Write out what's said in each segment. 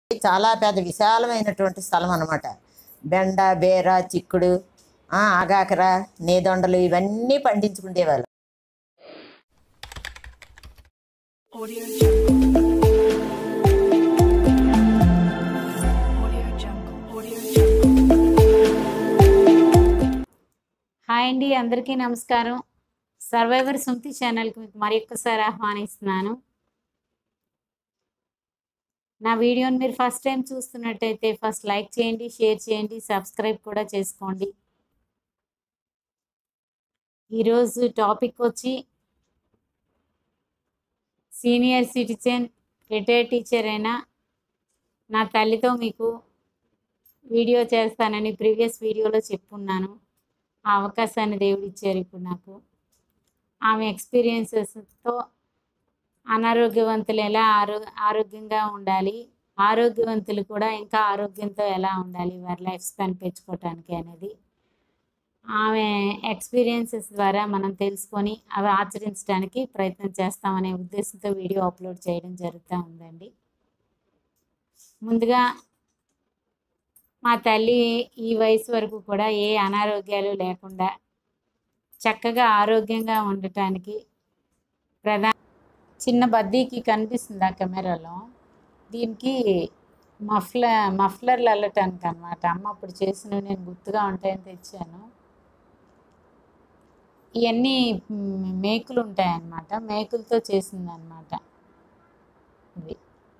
చాలా పెద్ద విశాలమైనటువంటి స్థలం అన్నమాట బెండ బేర చిక్కుడు ఆ, ఆగాకర నేదొండలు ఇవన్నీ పండించుకునేవాళ్ళు Audio Jungle. Audio Jungle. Audio Jungle. Hi అండి అందరికీ నమస్కారం సర్వైవర్ సుమతి ఛానల్కి మీకు మరి ఒక్కసారి ఆహ్వానిస్తున్నాను నా వీడియోని మీరు ఫస్ట్ టైం చూస్తున్నట్టయితే ఫస్ట్ లైక్ చేయండి షేర్ చేయండి సబ్స్క్రైబ్ కూడా చేసుకోండి ఈరోజు టాపిక్ వచ్చి సీనియర్ సిటిజన్ రిటైర్డ్ టీచర్ అయిన నా తల్లితో మీకు వీడియో చేస్తానని ప్రీవియస్ వీడియోలో చెప్పున్నాను ఆ అవకాశాన్ని దేవుడు ఇచ్చారు ఇప్పుడు నాకు ఆమె ఎక్స్పీరియన్సెస్తో అనారోగ్యవంతులు ఎలా ఆరో ఆరోగ్యంగా ఉండాలి ఆరోగ్యవంతులు కూడా ఇంకా ఆరోగ్యంతో ఎలా ఉండాలి వారి లైఫ్ స్పాన్ పెంచుకోవటానికి అనేది ఆమె ఎక్స్పీరియన్సెస్ ద్వారా మనం తెలుసుకొని అవి ఆచరించడానికి ప్రయత్నం చేస్తామనే ఉద్దేశంతో వీడియో అప్లోడ్ చేయడం జరుగుతూ ఉందండి ముందుగా మా తల్లి ఈ వయసు వరకు కూడా ఏ అనారోగ్యాలు లేకుండా చక్కగా ఆరోగ్యంగా ఉండటానికి ప్రధాన చిన్న బద్దీకి కనిపిస్తుంది ఆ కెమెరాలో దీనికి మఫ్లర్ మఫ్లర్లు అల్లటానికి అనమాట అమ్మ అప్పుడు చేసిన నేను గుర్తుగా ఉంటాయని తెచ్చాను ఇవన్నీ మ్, మేకులు ఉంటాయన్నమాట మేకులతో చేసింది అనమాట ఇవి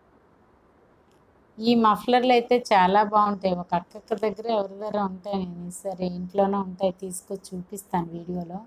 ఈ మఫ్లర్లు అయితే చాలా బాగుంటాయి ఒక అక్కక్క దగ్గర ఎవరి దగ్గర ఉంటాయి నేను సరే ఇంట్లోనే ఉంటాయి తీసుకొచ్చి చూపిస్తాను వీడియోలో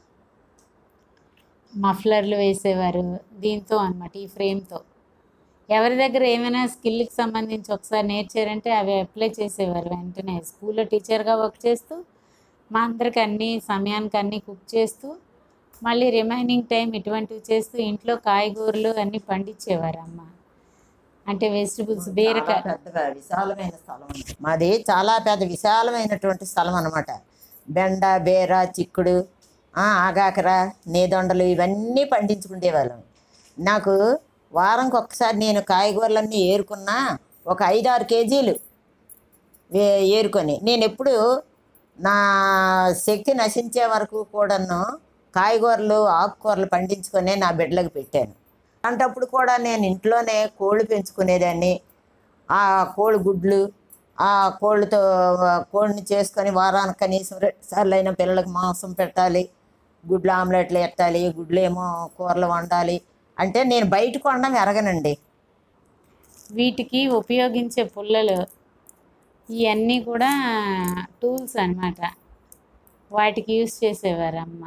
మఫ్లర్లు వేసేవారు దీంతో అన్నమాట ఈ ఫ్రేమ్తో ఎవరి దగ్గర ఏమైనా స్కిల్కి సంబంధించి ఒకసారి నేర్చారంటే అవి అప్లై చేసేవారు వెంటనే స్కూల్లో టీచర్గా వర్క్ చేస్తూ మా అందరికి అన్ని సమయానికి అన్నీ కుక్ చేస్తూ మళ్ళీ రిమైనింగ్ టైం ఇటువంటివి చేస్తూ ఇంట్లో కాయగూరలు అన్నీ పండించేవారు అమ్మ అంటే వెజిటబుల్స్ బీరకాయ చాలా పెద్దగా విశాలమైన స్థలం మాది చాలా పెద్ద విశాలమైనటువంటి స్థలం అన్నమాట బెండ బేర చిక్కుడు ఆ, ఆగాకర నేదొండలు ఇవన్నీ పండించుకునేవాళ్ళం నాకు వారంకి ఒక్కసారి నేను కాయగూరలన్నీ ఏరుకున్నా ఒక ఐదు ఆరు కేజీలు ఏ- ఏరుకొని నేను ఎప్పుడు నా శక్తి నశించే వరకు కూడాను కాయగూరలు ఆకుకూరలు పండించుకొని నా బిడ్డలకు పెట్టాను అలాంటప్పుడు కూడా నేను ఇంట్లోనే కోళ్ళు పెంచుకునేదాన్ని ఆ కోడి గుడ్లు ఆ కోళ్ళతో కోడిని చేసుకొని వారానికి కనీసం రెండు సార్లు అయినా పిల్లలకు మాంసం పెట్టాలి గుడ్లు ఆమ్లెట్లు ఎట్టాలి గుడ్లు ఏమో కూరలు వండాలి అంటే నేను బయట కొనడం ఎరగనండి వీటికి ఉపయోగించే పుల్లలు ఇవన్నీ కూడా టూల్స్ అన్నమాట వాటికి యూస్ చేసేవారు అమ్మ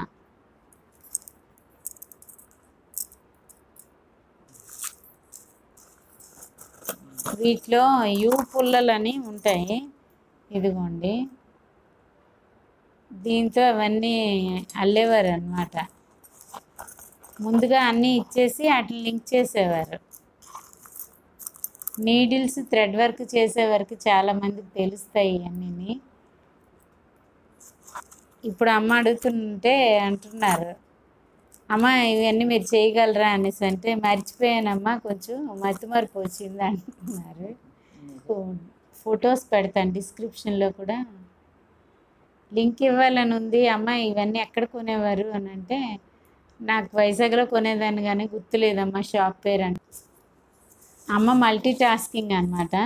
వీటిలో యూ పుల్లలని ఉంటాయి ఇదిగోండి దీంతో అవన్నీ అల్లేవారు అనమాట ముందుగా అన్నీ ఇచ్చేసి వాటిని లింక్ చేసేవారు నీడిల్స్ థ్రెడ్ వర్క్ చేసే వరకు చాలా మందికి తెలుస్తాయి ఇవన్నీ ఇప్పుడు అమ్మ అడుగుతుంటే అంటున్నారు అమ్మ ఇవన్నీ మీరు చేయగలరా అనేసి అంటే మర్చిపోయానమ్మా కొంచెం మతిమరుపు వచ్చింది అంటున్నారు ఫొటోస్ పెడతాను డిస్క్రిప్షన్లో కూడా లింక్ ఇవ్వాలని ఉంది అమ్మ ఇవన్నీ ఎక్కడ కొనేవారు అని అంటే నాకు వైజాగ్లో కొనేదాన్ని కానీ గుర్తులేదమ్మా షాప్ పేరు అంటే అమ్మ మల్టీ టాస్కింగ్ అనమాట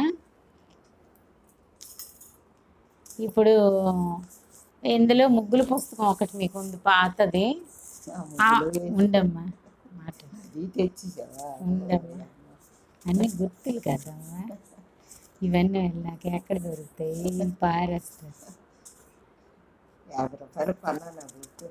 ఇప్పుడు ఇందులో ముగ్గుల పుస్తకం ఒకటి మీకు ఉంది పాతది ఆ, ఉండమ్మా మాట ఉండమ్మా అన్నీ గుర్తులు కదమ్మా ఇవన్నీ నాకు ఎక్కడ దొరుకుతాయి పారేస్తారు యాభై రూపాయలు కొన్నాను ఆ బుక్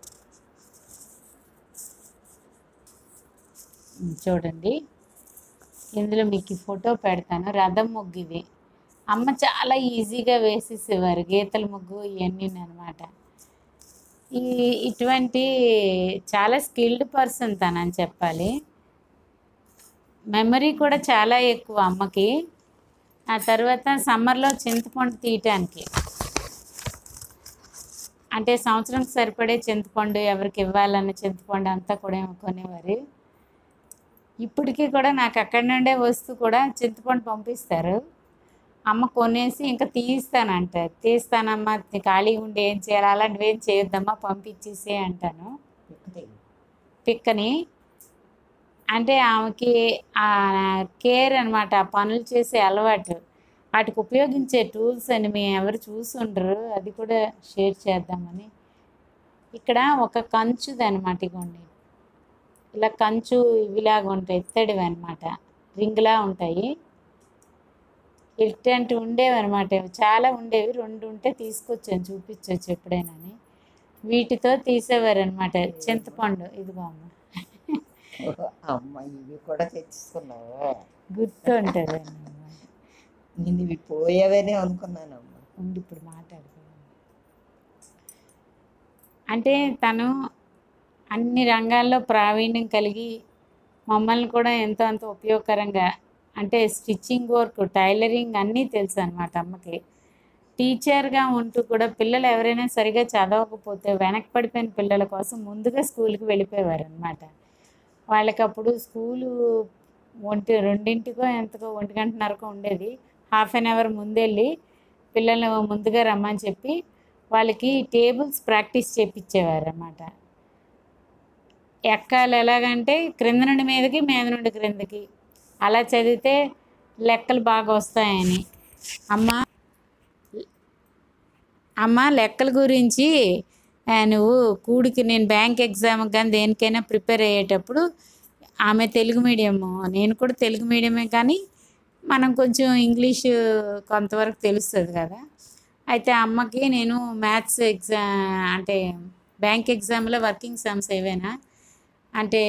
ఉమ్, చూడండి ఇందులో మీకు ఈ ఫోటో పెడతాను రథం ముగ్గు ఇది అమ్మ చాలా ఈజీగా వేసేసేవారు గీతల ముగ్గు ఇవన్నీ అనమాట ఈ ఇటువంటి చాలా స్కిల్డ్ పర్సన్ తనని చెప్పాలి మెమరీ కూడా చాలా ఎక్కువ అమ్మకి ఆ తర్వాత సమ్మర్లో చింతపండు తీయటానికి అంటే సంవత్సరానికి సరిపడే చింతపండు ఎవరికి ఇవ్వాలన్న చింతపండు అంతా కూడా కొనేవారు ఇప్పటికీ కూడా నాకు అక్కడి నుండే వస్తూ కూడా చింతపండు పంపిస్తారు అమ్మ కొనేసి ఇంకా తీస్తానంట తీస్తానమ్మా ఖాళీగా ఉండి ఏం చేయాలి అలాంటివి ఏం చేయొద్దమ్మా పంపించేసే అంటాను పిక్కని అంటే ఆమెకి ఆ కేర్ అనమాట ఆ పనులు చేసే అలవాటు వాటికి ఉపయోగించే టూల్స్ అని మేము ఎవరు చూసుండ్రు అది కూడా షేర్ చేద్దామని ఇక్కడ ఒక కంచుది అనమాట ఇగోండి ఇలా కంచు ఇవిలాగా ఉంటాయి ఇత్తడివి అనమాట రింగ్లా ఉంటాయి ఇట్లాంటి ఉండేవి అనమాట చాలా ఉండేవి రెండు ఉంటే తీసుకొచ్చాను చూపించవచ్చు ఎప్పుడైనా అని. వీటితో తీసేవారు అనమాట చింతపండు ఇదిగో అమ్మ అమ్మ ఇవి కూడా తెచ్చుకున్నావు గుర్తు ఉంటుంది నేను ఇవి పోయేవని అనుకున్నానమ్మా ఉండి ఇప్పుడు మాట్లాడుకోవాలి అంటే తను అన్ని రంగాల్లో ప్రావీణ్యం కలిగి మమ్మల్ని కూడా ఎంతో అంత ఉపయోగకరంగా అంటే స్టిచ్చింగ్ వర్క్ టైలరింగ్ అన్నీ తెలుసు అనమాట అమ్మకి టీచర్గా ఉంటూ కూడా పిల్లలు ఎవరైనా సరిగా చదవకపోతే వెనక్కి పడిపోయిన పిల్లల కోసం ముందుగా స్కూల్కి వెళ్ళిపోయేవారు అనమాట వాళ్ళకి అప్పుడు స్కూలు ఒంటి రెండింటికో ఎంతకో ఒంటి గంటన్నరకో ఉండేది హాఫ్ అన్ అవర్ ముందెళ్ళి పిల్లలు ముందుగా రమ్మని చెప్పి వాళ్ళకి టేబుల్స్ ప్రాక్టీస్ చేపించేవారు అన్నమాట ఎక్కాలి ఎలాగంటే క్రింద నుండి మీదకి మీద నుండి క్రిందకి అలా చదివితే లెక్కలు బాగా వస్తాయని అమ్మ అమ్మ లెక్కల గురించి ఆ, నువ్వు కూడికి నేను బ్యాంక్ ఎగ్జామ్కి కానీ దేనికైనా ప్రిపేర్ అయ్యేటప్పుడు ఆమె తెలుగు మీడియము నేను కూడా తెలుగు మీడియమే కానీ మనం కొంచెం ఇంగ్లీష్ కొంతవరకు తెలుస్తుంది కదా అయితే అమ్మకి నేను మ్యాథ్స్ ఎగ్జా అంటే బ్యాంక్ ఎగ్జామ్లో వర్కింగ్ సమ్స్ ఏవైనా అంటే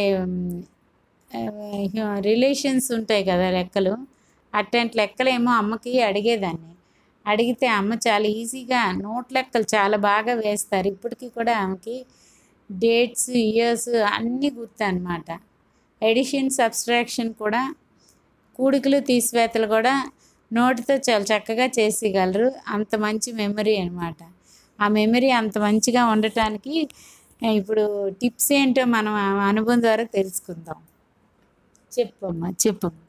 రిలేషన్స్ ఉంటాయి కదా లెక్కలు అట్లాంటి లెక్కలేమో అమ్మకి అడిగేదాన్ని అడిగితే అమ్మ చాలా ఈజీగా నోట్ లెక్కలు చాలా బాగా వేస్తారు ఇప్పటికీ కూడా ఆమెకి డేట్స్ ఇయర్స్ అన్నీ గుర్తు అనమాట ఎడిషన్ సబ్స్ట్రాక్షన్ కూడా కూడికలు తీసివేతలు కూడా నోటితో చాలా చక్కగా చేసేయగలరు అంత మంచి మెమరీ అనమాట ఆ మెమరీ అంత మంచిగా ఉండటానికి ఆ, ఇప్పుడు టిప్స్ ఏంటో మనం ఆ అనుభవం ద్వారా తెలుసుకుందాం చెప్పమ్మా చెప్పమ్మా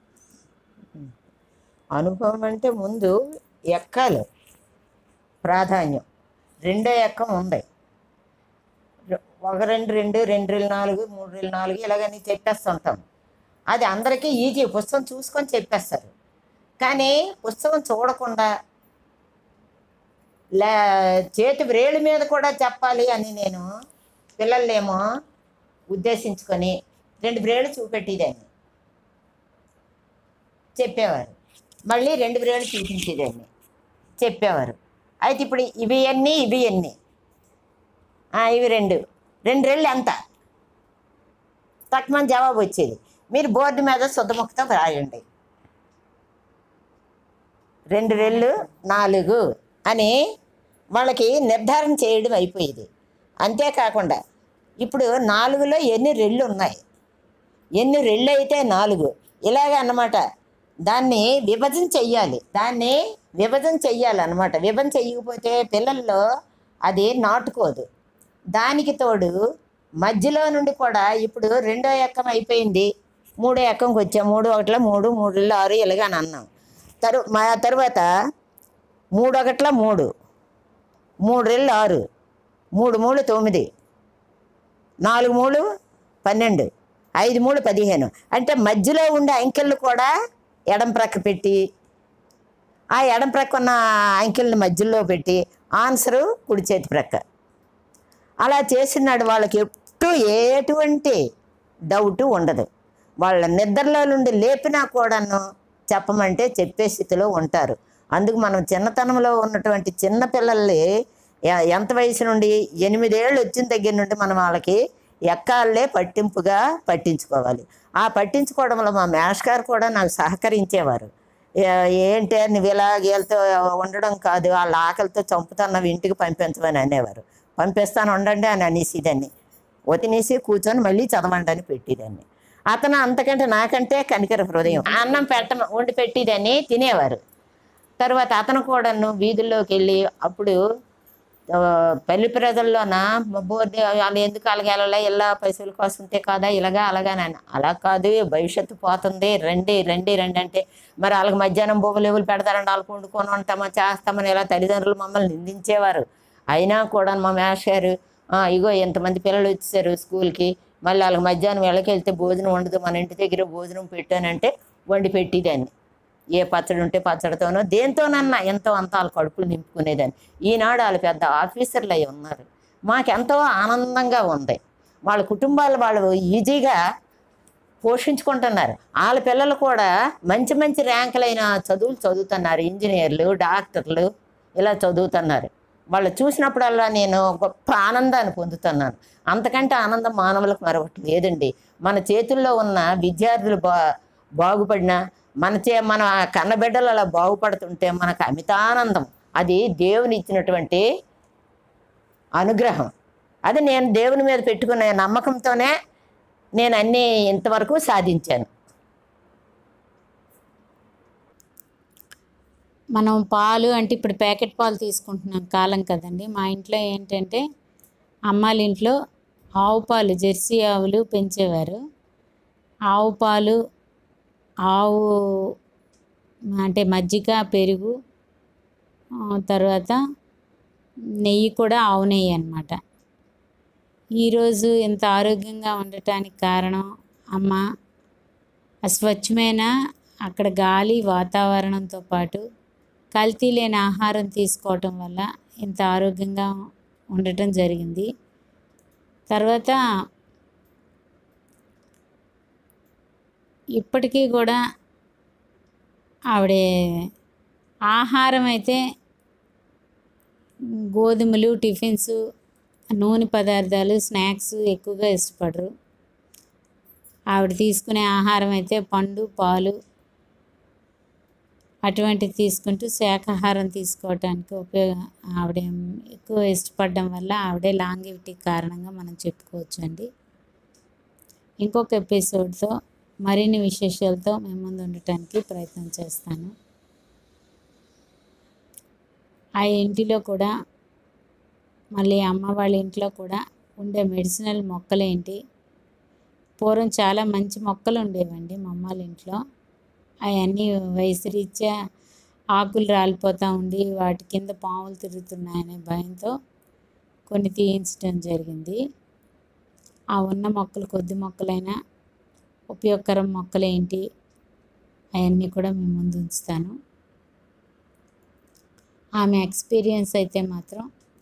అనుభవం అంటే ముందు ఎక్కాలి ప్రాధాన్యం రెండో ఎక్కం ఉంది రె- ఒక రెండు రెండు రెండు రెండు నాలుగు మూడు రెండు నాలుగు ఇలాగని చెప్పేస్తుంటాం అది అందరికీ ఈజీ పుస్తకం చూసుకొని చెప్పేస్తారు కానీ పుస్తకం చూడకుండా లే చేతి వ్రేళ్ళ మీద కూడా చెప్పాలి అని నేను పిల్లల్నేమో ఉద్దేశించుకొని రెండు బ్రేళ్ళు చూపెట్టేదాన్ని చెప్పేవారు మళ్ళీ రెండు బ్రేళ్ళు చూపించేదాన్ని చెప్పేవారు అయితే ఇప్పుడు ఇవి ఎన్ని ఇవి ఎన్ని ఆ, ఇవి రెండు రెండు రెళ్ళు ఎంత తక్కువ జవాబు వచ్చేది మీరు బోర్డు మీద శుద్ధముఖతో రాయండి రెండు రెళ్ళు నాలుగు అని వాళ్ళకి నిర్ధారణ చేయడం అయిపోయేది అంతేకాకుండా ఇప్పుడు నాలుగులో ఎన్ని రెళ్ళు ఉన్నాయి ఎన్ని రెళ్ళు అయితే నాలుగు ఇలాగ అన్నమాట దాన్ని విభజన చెయ్యాలి దాన్ని విభజన చెయ్యాలి అనమాట విభజన చెయ్యకపోతే పిల్లల్లో అది నాటుకోదు దానికి తోడు మధ్యలో నుండి కూడా ఇప్పుడు రెండో ఎక్కం అయిపోయింది మూడో ఎక్కంకి వచ్చాం మూడు ఒకటిలో మూడు మూడు ఆరు ఇలాగ అని అన్నాం తరు మా తర్వాత మూడు ఒకట్ల మూడు మూడు రెళ్ళు ఆరు మూడు మూడు తొమ్మిది నాలుగు మూడు పన్నెండు ఐదు మూడు పదిహేను అంటే మధ్యలో ఉండే అంకెళ్ళు కూడా ఎడం ప్రక్క పెట్టి ఆ ఎడం ప్రక్క ఉన్న అంకెల్ని మధ్యలో పెట్టి ఆన్సరు కుడి చేతి ప్రక్క అలా చేసినాడు వాళ్ళకి ఎప్పుడు ఎటువంటి డౌట్ ఉండదు వాళ్ళ నిద్రలో నుండి లేపినా కూడాను చెప్పమంటే చెప్పే స్థితిలో ఉంటారు అందుకు మనం చిన్నతనంలో ఉన్నటువంటి చిన్న పిల్లల్ని ఎ- ఎంత వయసు నుండి ఎనిమిదేళ్ళు వచ్చిన దగ్గర నుండి మనం వాళ్ళకి ఎక్కాలే పట్టింపుగా పట్టించుకోవాలి ఆ పట్టించుకోవడంలో మా మేష్ గారు కూడా నాకు సహకరించేవారు ఏ- ఏంటే నువ్వు ఇలా వీళ్ళతో ఉండడం కాదు వాళ్ళ ఆకలితో చంపుతున్నావు ఇంటికి పంపించమని అనేవారు పంపిస్తాను ఉండండి అని అనేసిదాన్ని వతినేసి కూర్చొని మళ్ళీ చదవండి అని పెట్టేదాన్ని అతను అంతకంటే నాకంటే కనికర హృదయం అన్నం పెట్ట వండి పెట్టేదాన్ని తినేవారు తర్వాత అతను కూడాను వీధుల్లోకి వెళ్ళి అప్పుడు ఆ, పల్లి ప్రజల్లోన బోర్డు వాళ్ళు ఎందుకు అలాగే వెళ్ళాలి ఇలా పైసలు కోసుకుంటే కాదా ఇలాగా అలాగా నాన్న అలా కాదు భవిష్యత్తు పోతుంది రండి రండి రండి అంటే మరి వాళ్ళకి మధ్యాహ్నం బొమ్మలు ఎవరు పెడతారండి వాళ్ళకి వండుకొని ఉంటామా చేస్తామని ఇలా తల్లిదండ్రులు మమ్మల్ని నిందించేవారు అయినా కూడా మా మేషారు ఇగో ఎంతమంది పిల్లలు వచ్చేసారు స్కూల్కి మళ్ళీ వాళ్ళకి మధ్యాహ్నం వెళ్ళకి వెళ్తే భోజనం ఉండదు మన ఇంటి దగ్గర భోజనం పెట్టానంటే వండి పెట్టేదాన్ని ఏ పచ్చడి ఉంటే పచ్చడితోనో దేంతోనన్నా ఎంతో అంత వాళ్ళ కడుపులు నింపుకునేదాన్ని ఈనాడు వాళ్ళు పెద్ద ఆఫీసర్లు అయి ఉన్నారు మాకెంతో ఆనందంగా ఉంది వాళ్ళ కుటుంబాలు వాళ్ళు ఈజీగా పోషించుకుంటున్నారు వాళ్ళ పిల్లలు కూడా మంచి మంచి ర్యాంకులైన చదువులు చదువుతున్నారు ఇంజనీర్లు డాక్టర్లు ఇలా చదువుతున్నారు వాళ్ళు చూసినప్పుడల్లా నేను గొప్ప ఆనందాన్ని పొందుతున్నాను అంతకంటే ఆనందం మానవులకు మరొకటి లేదండి మన చేతుల్లో ఉన్న విద్యార్థులు బా బాగుపడిన మన చే మన కన్నబిడ్డలు అలా బాగుపడుతుంటే మనకు అమితానందం అది దేవుని ఇచ్చినటువంటి అనుగ్రహం అది నేను దేవుని మీద పెట్టుకునే నమ్మకంతోనే నేను అన్నీ ఇంతవరకు సాధించాను మనం పాలు అంటే ఇప్పుడు ప్యాకెట్ పాలు తీసుకుంటున్నాం కాలం కదండి మా ఇంట్లో ఏంటంటే అమ్మాళ్ళ ఇంట్లో ఆవు పాలు జెర్సీ ఆవులు పెంచేవారు ఆవు పాలు ఆవు అంటే మజ్జిగ పెరుగు ఆ, తర్వాత నెయ్యి కూడా ఆవు నెయ్యి అన్నమాట ఈరోజు ఇంత ఆరోగ్యంగా ఉండటానికి కారణం అమ్మ ఆ స్వచ్ఛమైన అక్కడ గాలి వాతావరణంతో పాటు కల్తీ లేని ఆహారం తీసుకోవటం వల్ల ఇంత ఆరోగ్యంగా ఉండటం జరిగింది తర్వాత ఇప్పటికీ కూడా ఆవిడ ఆహారం అయితే గోధుమలు టిఫిన్స్ నూనె పదార్థాలు స్నాక్స్ ఎక్కువగా ఇష్టపడరు ఆవిడ తీసుకునే ఆహారం అయితే పండు పాలు అటువంటివి తీసుకుంటూ శాకాహారం తీసుకోవటానికి ఉపయోగ ఆవిడ ఎక్కువ ఇష్టపడడం వల్ల ఆవిడే లాంగివిటీ కారణంగా మనం చెప్పుకోవచ్చు అండి ఇంకొక ఎపిసోడ్తో మరిన్ని విశేషాలతో మేము ముందు ఉండటానికి ప్రయత్నం చేస్తాను ఆ ఇంటిలో కూడా మళ్ళీ అమ్మ వాళ్ళ ఇంట్లో కూడా ఉండే మెడిసినల్ మొక్కలేంటి పూర్వం చాలా మంచి మొక్కలు ఉండేవండి మా అమ్మ వాళ్ళ ఇంట్లో అవన్నీ వయసు రీత్యా ఆకులు రాలిపోతూ ఉండి వాటి కింద పాములు తిరుగుతున్నాయనే భయంతో కొన్ని తీయించడం జరిగింది ఆ ఉన్న మొక్కలు కొద్ది మొక్కలైనా ఉపయోగకరం మొక్కలేంటి అవన్నీ కూడా మీ ముందు ఉంచుతాను ఆమె ఎక్స్పీరియన్స్ అయితే మాత్రం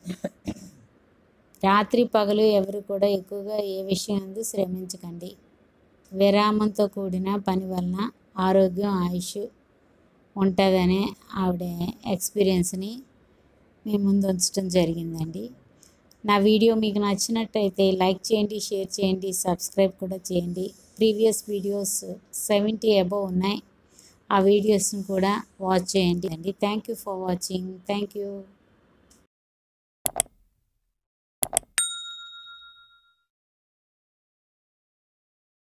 రాత్రి పగలు ఎవరు కూడా ఎక్కువగా ఏ విషయం అందు శ్రమించకండి విరామంతో కూడిన పని వలన ఆరోగ్యం ఆయుష్ ఉంటుందనే ఆవిడ ఎక్స్పీరియన్స్ని మీ ముందు ఉంచడం జరిగిందండి నా వీడియో మీకు నచ్చినట్టయితే లైక్ చేయండి షేర్ చేయండి సబ్స్క్రైబ్ కూడా చేయండి ప్రీవియస్ వీడియోస్ సెవెంటీ అబవ్ ఉన్నాయి ఆ వీడియోస్ని కూడా వాచ్ చేయండి అండి thank you for watching thank you